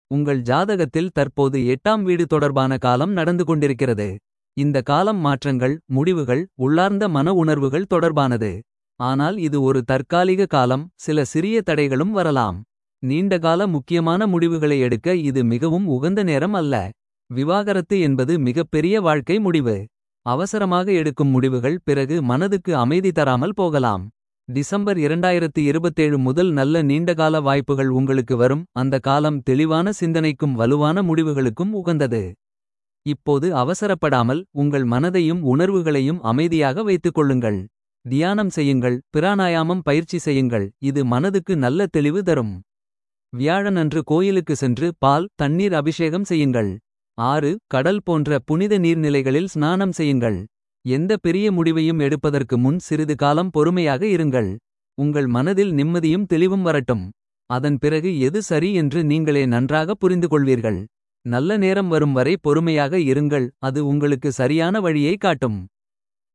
உங்கள் ஜாதகத்தில் தற்போது எட்டாம் வீடு தொடர்பான காலம் நடந்து கொண்டிருக்கிறது. இந்த காலம் மாற்றங்கள் முடிவுகள் உள்ளார்ந்த மன உணர்வுகள் தொடர்பானது. ஆனால் இது ஒரு தற்காலிக காலம் சில சிறிய தடைகளும் வரலாம். நீண்டகால முக்கியமான முடிவுகளை எடுக்க இது மிகவும் உகந்த நேரம் அல்ல. விவாகரத்து என்பது மிகப்பெரிய வாழ்க்கை முடிவு. அவசரமாக எடுக்கும் முடிவுகள் பிறகு மனதுக்கு அமைதி தராமல் போகலாம். டிசம்பர் 2027 முதல் நல்ல நீண்டகால வாய்ப்புகள் உங்களுக்கு வரும். அந்த காலம் தெளிவான சிந்தனைக்கும் வலுவான முடிவுகளுக்கும் உகந்தது. இப்போது அவசரப்படாமல் உங்கள் மனதையும் உணர்வுகளையும் அமைதியாக வைத்துக் கொள்ளுங்கள். தியானம் செய்யுங்கள் பிராணாயாமம் பயிற்சி செய்யுங்கள் இது மனதுக்கு நல்ல தெளிவு தரும். வியாழனன்று கோயிலுக்கு சென்று பால் தண்ணீர் அபிஷேகம் செய்யுங்கள். ஆறு கடல் போன்ற புனித நீர்நிலைகளில் ஸ்நானம் செய்யுங்கள். எந்த பெரிய முடிவையும் எடுப்பதற்கு முன் சிறிது காலம் பொறுமையாக இருங்கள். உங்கள் மனதில் நிம்மதியும் தெளிவும் வரட்டும். அதன் பிறகு எது சரி என்று நீங்களே நன்றாக புரிந்துகொள்வீர்கள். நல்ல நேரம் வரும் வரை பொறுமையாக இருங்கள் அது உங்களுக்கு சரியான வழியை காட்டும்.